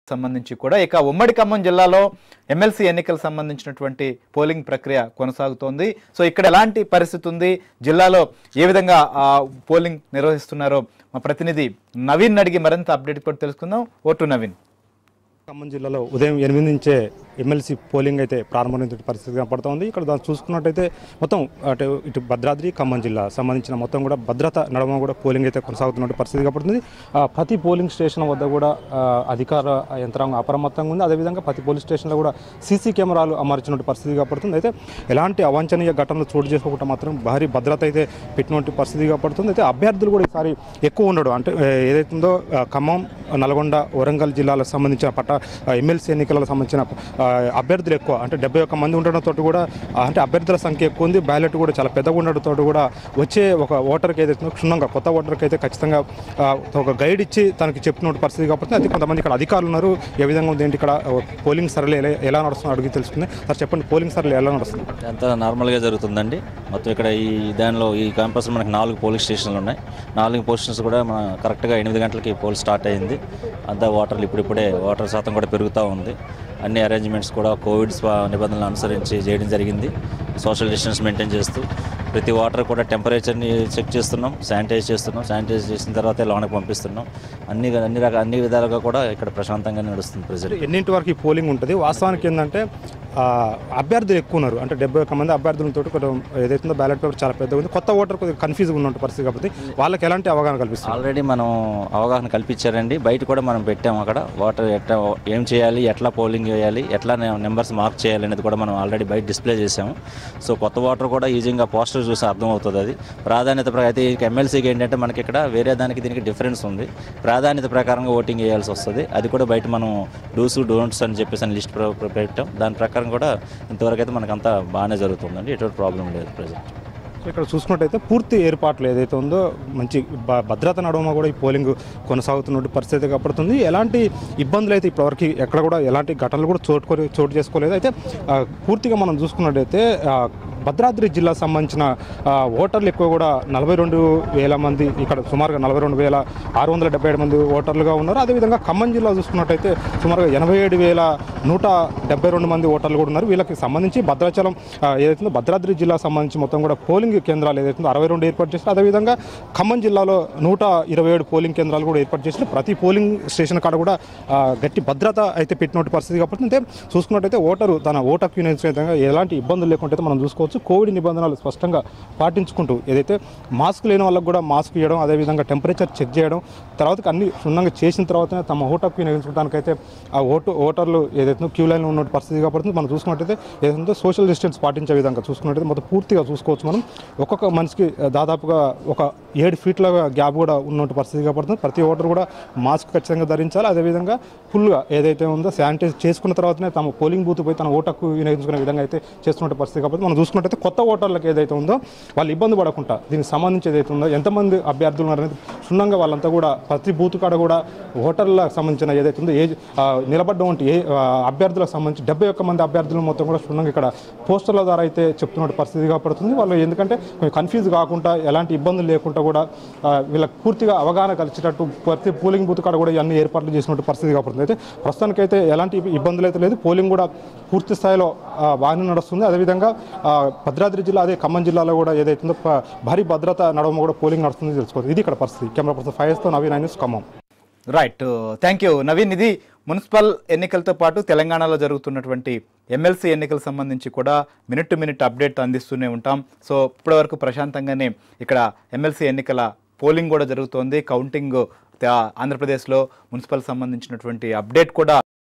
సంబంధించి కూడా ఇక ఉమ్మడి ఖమ్మం జిల్లాలో ఎమ్మెల్సీ ఎన్నికలకు సంబంధించినటువంటి పోలింగ్ ప్రక్రియ కొనసాగుతోంది సో ఇక్కడ ఎలాంటి పరిస్థితి ఉంది జిల్లాలో ఏ విధంగా ఆ, పోలింగ్ నిర్వహిస్తున్నారో మా ప్రతినిధి నవీన్ అడిగి మరింత అప్డేట్ కూడా తెలుసుకుందాం ఓటు నవీన్ ఖమ్మం జిల్లాలో ఉదయం ఎనిమిది నుంచే ఎమ్మెల్సీ పోలింగ్ అయితే ప్రారంభమైన పరిస్థితి కనపడుతోంది ఇక్కడ దాన్ని చూసుకున్నట్టయితే మొత్తం అటు ఇటు భద్రాద్రి ఖమ్మం జిల్లా సంబంధించిన మొత్తం కూడా భద్రత నడమ కూడా పోలింగ్ అయితే కొనసాగుతున్న పరిస్థితి కనపడుతుంది ఆ, ప్రతి పోలింగ్ స్టేషన్ వద్ద కూడా ఆ, అధికార యంత్రాంగం అప్రమత్తంగా ఉంది అదేవిధంగా ప్రతి పోలీస్ స్టేషన్లో కూడా సీసీ కెమెరాలు అమర్చినట్టు పరిస్థితి కనపడుతుంది అయితే ఎలాంటి అవాంఛనీయ ఘటనలు చోటు చేసుకోకుండా మాత్రం భారీ భద్రత అయితే పెట్టినటువంటి పరిస్థితి కనపడుతుంది అయితే అభ్యర్థులు కూడా ఈసారి ఎక్కువ ఉండడు అంటే ఏ, ఏదైతుందో ఆ, ఖమ్మం నల్గొండ వరంగల్ జిల్లాలకు సంబంధించిన పట్ట ఆ, ఎమ్మెల్సీ ఎన్నికలకు సంబంధించిన ఆ, అభ్యర్థులు ఎక్కువ అంటే డెబ్బై ఒక్క మంది ఉండడంతో కూడా ఆ, అంటే అభ్యర్థుల సంఖ్య ఎక్కువ ఉంది బ్యాలెట్ కూడా చాలా పెద్దగా ఉండడంతో కూడా వచ్చే ఒక ఓటర్కి ఏదైతే క్షుణ్ణంగా కొత్త ఓటర్కి అయితే ఖచ్చితంగా ఆ, ఒక గైడ్ ఇచ్చి తనకి చెప్పిన పరిస్థితి కాబట్టి అది కొంతమంది ఇక్కడ అధికారులు ఉన్నారు ఏ విధంగా ఉంది ఏంటి ఇక్కడ ఆ, పోలింగ్ సరళి ఎలా ఎలా నడుస్తుందో అడిగి తెలుసుకుంది సార్ చెప్పండి పోలింగ్ సరళి ఎలా నడుస్తుంది అంతా నార్మల్గా జరుగుతుందండి మొత్తం ఇక్కడ ఈ దానిలో ఈ క్యాంపస్లో మనకి నాలుగు పోలింగ్ స్టేషన్లు ఉన్నాయి నాలుగు పొజిషన్స్ కూడా మన కరెక్ట్గా ఎనిమిది గంటలకి పోల్ స్టార్ట్ అయింది అంతా వాటర్లు ఇప్పుడిప్పుడే వాటర్ శాతం కూడా పెరుగుతూ ఉంది అన్ని అరేంజ్మెంట్స్ కూడా కోవిడ్ స్వ- నిబంధనలు అనుసరించి చేయడం జరిగింది సోషల్ డిస్టెన్స్ మెయింటైన్ చేస్తూ ప్రతి వాటర్ కూడా టెంపరేచర్ని చెక్ చేస్తున్నాం శానిటైజ్ చేస్తున్నాం శానిటైజ్ చేసిన తర్వాతే లోనకి పంపిస్తున్నాం అన్ని అన్ని రకాల అన్ని విధాలుగా కూడా ఇక్కడ ప్రశాంతంగా నడుస్తుంది ప్రజలు ఎన్నింటి వరకు ఈ పోలింగ్ ఉంటుంది వాస్తవానికి ఏంటంటే ఆ, అభ్యర్థులు ఎక్కువ ఉన్నారు అంటే డెబ్బై ఒక్క మంది అభ్యర్థులతో కొంచెం ఏదైతే బ్యాలెట్ పేపర్ చాలా పెద్దగా ఉంది కొత్త ఓటర్ కొద్దిగా కన్ఫ్యూజ్గా ఉన్న పరిస్థితి కాబట్టి వాళ్ళకి ఎలాంటి అవగాహన కల్పిస్తుంది ఆల్రెడీ మనం అవగాహన కల్పించారండి బయట కూడా మనం పెట్టాము అక్కడ వాటర్ ఎట్లా ఏం చేయాలి ఎట్లా పోలింగ్ చేయాలి ఎట్లా నెంబర్స్ మార్క్ చేయాలి అనేది కూడా మనం ఆల్రెడీ బయట డిస్ప్లే చేసాము సో కొత్త వాటర్ కూడా ఈజీగా పోస్టర్ చూసి అర్థమవుతుంది అది ప్రాధాన్యత ప్ర- అయితే ఎమ్మెల్సీకి ఏంటంటే మనకి ఇక్కడ వేరే దానికి దీనికి డిఫరెన్స్ ఉంది ప్రాధాన్యత ప్రకారంగా ఓటింగ్ చేయాల్సి వస్తుంది అది కూడా బయట మనం డూస్ డోంట్స్ అని చెప్పేసి అని లిస్ట్ పెట్టాం దాని ప్రకారం కూడా ఇంతవరకు అయితే మనకంతా బాగానే జరుగుతుందండి ఎటువంటి ప్రాబ్లం లేదు ప్రజెంట్ సో ఇక్కడ చూసుకున్నట్టయితే పూర్తి ఏర్పాట్లు ఏదైతే ఉందో మంచి భ- భద్రత నడుమ కూడా ఈ పోలింగ్ కొనసాగుతున్న పరిస్థితి కనపడుతుంది ఎలాంటి ఇబ్బందులు అయితే ఇప్పటివరకు ఎక్కడ కూడా ఎలాంటి ఘటనలు కూడా చోటు చోటు చేసుకోలేదు అయితే ఆ, పూర్తిగా మనం చూసుకున్నట్టయితే ఆ, భద్రాద్రి జిల్లా సంబంధించిన ఆ, ఓటర్లు ఎక్కువ కూడా నలభై రెండు వేల మంది ఇక్కడ సుమారుగా నలభై రెండు వేల ఆరు వందల డెబ్బై ఏడు మంది ఓటర్లుగా ఉన్నారు అదేవిధంగా ఖమ్మం జిల్లా చూసుకున్నట్టయితే సుమారుగా ఎనభై ఏడు వేల నూట డెబ్బై రెండు మంది ఓటర్లు కూడా ఉన్నారు వీళ్ళకి సంబంధించి భద్రాచలం ఆ, ఏదైతుందో భద్రాద్రి జిల్లా సంబంధించి మొత్తం కూడా పోలింగ్ కేంద్రాలు ఏదైతుందో అరవై రెండు ఏర్పాటు చేశారు అదేవిధంగా ఖమ్మం జిల్లాలో నూట ఇరవై ఏడు పోలింగ్ కేంద్రాలు కూడా ఏర్పాటు చేశారు ప్రతి పోలింగ్ స్టేషన్ కాడ కూడా ఆ, గట్టి భద్రత అయితే పెట్టినట్టు పరిస్థితి కాబట్టి అంటే చూసుకున్నట్టయితే ఓటరు తన ఓటు హక్కు వినియోగించుకునే విధంగా ఎలాంటి ఇబ్బందులు లేకుంటే మనం చూసుకోవచ్చు కోవిడ్ నిబంధనలు స్పష్టంగా పాటించుకుంటూ ఏదైతే మాస్క్ లేని వాళ్ళకి కూడా మాస్క్ ఇవ్వడం అదేవిధంగా టెంపరేచర్ చెక్ చేయడం తర్వాత అన్ని క్షుణ్ణంగా చేసిన తర్వాతనే తమ ఓటు హక్కు వినియోగించుకోవడానికైతే ఆ ఓటు ఓటర్లు ఏదైతే క్యూ లైన్లో ఉన్న పరిస్థితి కాబట్టి మనం చూసుకున్నట్టయితే ఏదైతే సోషల్ డిస్టెన్స్ పాటించే విధంగా చూసుకున్నట్టయితే మొత్తం పూర్తిగా చూసుకోవచ్చు మనం ఒక్కొక్క మనిషికి ఆ, దాదాపుగా ఒక ఏడు ఫీట్ల గ్యాప్ కూడా ఉన్నట్టు పరిస్థితి కాబట్టి ప్రతి ఓటర్ కూడా మాస్క్ ఖచ్చితంగా ధరించాలి అదేవిధంగా ఫుల్గా ఏదైతే ఉందో శానిటైజ్ చేసుకున్న తర్వాతనే తమ పోలింగ్ బూత్ పోయి తన ఓటు హక్కు వినియోగించుకునే విధంగా అయితే చేస్తున్న పరిస్థితి కాబట్టి మనం చూసుకున్నట్టయితే కొత్త ఓటర్లకు ఏదైతే ఉందో వాళ్ళు ఇబ్బంది పడకుండా దీనికి సంబంధించి ఏదైతే ఉందో ఎంతమంది అభ్యర్థులు ఉన్నారనేది క్షుణ్ణంగా వాళ్ళంతా కూడా ప్రతి బూత్ కాడ కూడా ఓటర్లకు సంబంధించిన ఏదైతే ఉందో ఏ ఆ, నిలబడ్డ వంటి ఏ ఆ, అభ్యర్థులకు సంబంధించి డెబ్బై ఒక్క మంది అభ్యర్థులు మొత్తం కూడా క్షుణ్ణంగా ఇక్కడ పోస్టర్ల ద్వారా అయితే చెప్తున్న పరిస్థితిగా పడుతుంది వాళ్ళు ఎందుకంటే కొంచెం కన్ఫ్యూజ్ కాకుండా ఎలాంటి ఇబ్బందులు లేకుండా కూడా ఆ, వీళ్ళకి పూర్తిగా అవగాహన కలిసేటట్టు ప్రతి పోలింగ్ బూత్ కాడ కూడా అన్ని ఏర్పాట్లు చేసినట్టు పరిస్థితి పడుతుంది అయితే ప్రస్తుతానికైతే ఎలాంటి ఇబ్బందులు అయితే లేదు పోలింగ్ కూడా పూర్తి స్థాయిలో ఆ, బాగానే నడుస్తుంది అదేవిధంగా ఆ, భద్రాద్రి జిల్లా అదే ఖమ్మం జిల్లాలో కూడా ఏదైతుందో ప- భారీ భద్రత నడవమ కూడా పోలింగ్ నడుస్తుంది తెలుసుకోవచ్చు ఇది ఇక్కడ పరిస్థితి కెమెరా పర్సన్ ఫైవ్స్తో Naveen iNews Khammam right thank you Naveen ఇది మున్సిపల్ ఎన్నికలతో పాటు తెలంగాణలో జరుగుతున్నటువంటి ఎమ్మెల్సీ ఎన్నికలకు సంబంధించి కూడా మినిట్ టు మినిట్ అప్డేట్ అందిస్తూనే ఉంటాం సో ఇప్పటివరకు ప్రశాంతంగానే ఇక్కడ ఎమ్మెల్సీ ఎన్నికల పోలింగ్ కూడా జరుగుతోంది కౌంటింగ్ తే- ఆంధ్రప్రదేశ్లో మున్సిపల్ సంబంధించినటువంటి అప్డేట్ కూడా